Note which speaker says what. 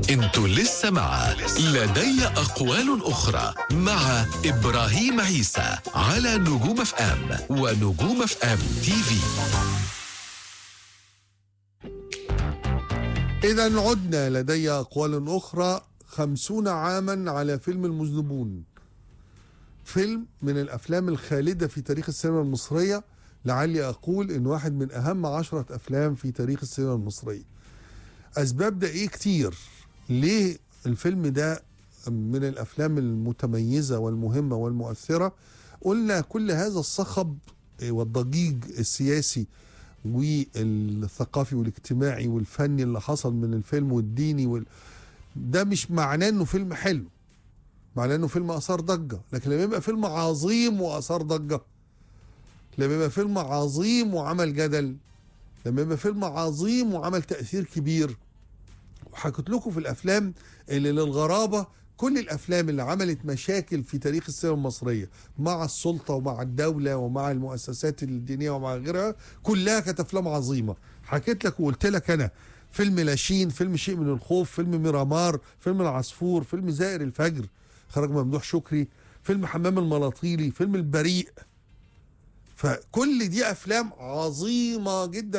Speaker 1: انتوا لسه مع لدي أقوال أخرى مع إبراهيم عيسى على نجوم اف ام ونجوم اف ام تي في
Speaker 2: إذا عدنا لدي أقوال أخرى خمسون عاما على فيلم المذنبون فيلم من الأفلام الخالدة في تاريخ السينما المصرية لعلي أقول إن واحد من أهم عشرة أفلام في تاريخ السينما المصرية أسباب ده إيه كتير ليه الفيلم ده من الأفلام المتميزة والمهمة والمؤثرة قلنا كل هذا الصخب والضجيج السياسي والثقافي والاجتماعي والفني اللي حصل من الفيلم والديني وال... ده مش معناه انه فيلم حلو معناه انه فيلم اثار ضجه لكن لما يبقى فيلم عظيم واثار ضجه لما يبقى فيلم عظيم وعمل جدل لما يبقى فيلم عظيم وعمل تاثير كبير وحكيت لكم في الافلام اللي للغرابه كل الافلام اللي عملت مشاكل في تاريخ السينما المصريه مع السلطه ومع الدوله ومع المؤسسات الدينيه ومع غيرها كلها كانت افلام عظيمه حكيت لك وقلت لك انا فيلم لاشين فيلم شيء من الخوف فيلم ميرامار فيلم العصفور فيلم زائر الفجر خرج ممدوح شكري فيلم حمام الملاطيلي فيلم البريء فكل دي افلام عظيمه جدا